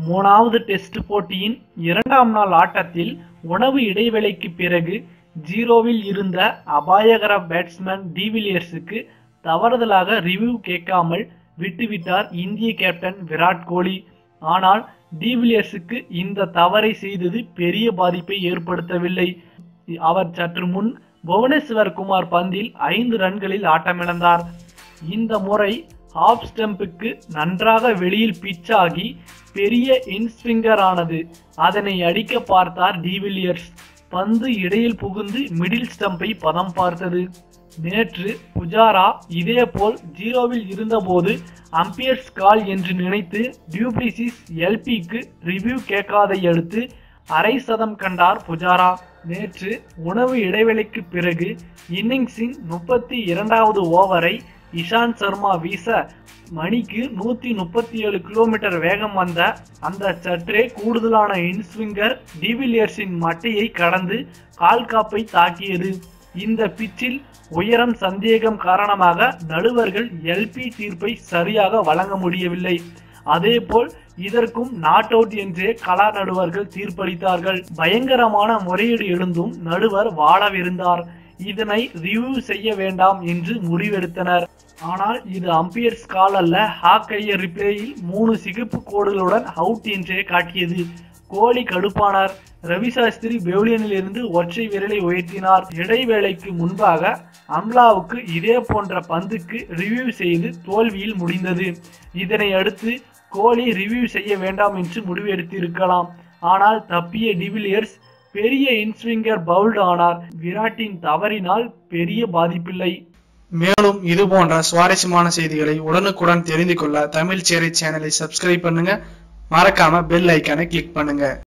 மூணாவது டெஸ்ட் போட்டியின் இரண்டாம் நாள் ஆட்டத்தில் உணவு இடைவேளைக்கு பிறகு ஜீரோவில் இருந்த அபாயகர பேட்ஸ்மேன் டிவிலியர்ஸுக்கு தவறுதலாக ரிவ்யூ கேட்காமல் விட்டுவிட்டார் இந்திய கேப்டன் விராட் கோலி ஆனால் டிவிலியர்ஸுக்கு இந்த தவறை செய்தது பெரிய பாதிப்பை ஏற்படுத்தவில்லை அவர் சற்று முன் புவனேஸ்வர் குமார் பந்தில் ஐந்து ரன்களில் ஆட்டமிழந்தார் இந்த முறை ஆஃப் ஸ்டம்புக்கு நன்றாக வெளியில் பிச்சாகி பெரிய இன்ஸ்விங்கர் ஆனது அதனை அடிக்க பார்த்தார் டிவிலியர்ஸ் பந்து இடையில் புகுந்து மிடில் ஸ்டம்பை பதம் பார்த்தது நேற்று புஜாரா இதேபோல் ஜீரோவில் இருந்தபோது அம்பியர்ஸ் கால் என்று நினைத்து டியூப்ளிசிஸ் எல்பிக்கு ரிவ்யூ கேட்காதை அடுத்து அரை சதம் கண்டார் புஜாரா நேற்று உணவு இடைவெளிக்கு பிறகு இன்னிங்ஸின் முப்பத்தி இரண்டாவது ஓவரை இஷாந்த் சர்மா வீச மணிக்கு நூத்தி முப்பத்தி ஏழு கிலோமீட்டர் வேகம் வந்த அந்த சற்றே கூடுதலான இன்ஸ்விங்கர் டிவிலியர்ஸின் மட்டையை கடந்து கால்காப்பை தாக்கியது இந்த பிச்சில் உயரம் சந்தேகம் காரணமாக நடுவர்கள் எல்பி தீர்ப்பை சரியாக வழங்க முடியவில்லை அதேபோல் இதற்கும் நாட் அவுட் என்றே கலா நடுவர்கள் தீர்ப்பளித்தார்கள் பயங்கரமான முறையீடு எழுந்தும் நடுவர் வாழவிருந்தார் இதனை ரிவ்யூ செய்ய வேண்டாம் என்று முடிவெடுத்தனர் ஆனால் இது அம்பியர்ஸ் கால் அல்ல ஹாக்கையர் ரிப்ளேயில் மூணு சிகப்பு கோடுகளுடன் அவுட் என்றே காட்டியது கோலி கடுப்பானார் ரவி சாஸ்திரி பெவிலியனில் இருந்து ஒற்றை விரலை உயர்த்தினார் இடைவேளைக்கு முன்பாக அம்லாவுக்கு இதே போன்ற பந்துக்கு ரிவ்யூ செய்து தோல்வியில் முடிந்தது இதனை அடுத்து கோலி ரிவ்யூ செய்ய வேண்டாம் என்று முடிவெடுத்திருக்கலாம் ஆனால் தப்பிய டிவிலியர்ஸ் பெரிய இன்ஸ்விங்கர் பவுல்டு ஆனார் விராட்டின் தவறினால் பெரிய பாதிப்பில்லை மேலும் இது போன்ற சுவாரஸ்யமான செய்திகளை உடனுக்குடன் தெரிந்து கொள்ள தமிழ் சேரை சேனலை சப்ஸ்கிரைப் பண்ணுங்க மறக்காம பெல் ஐக்கானை கிளிக் பண்ணுங்க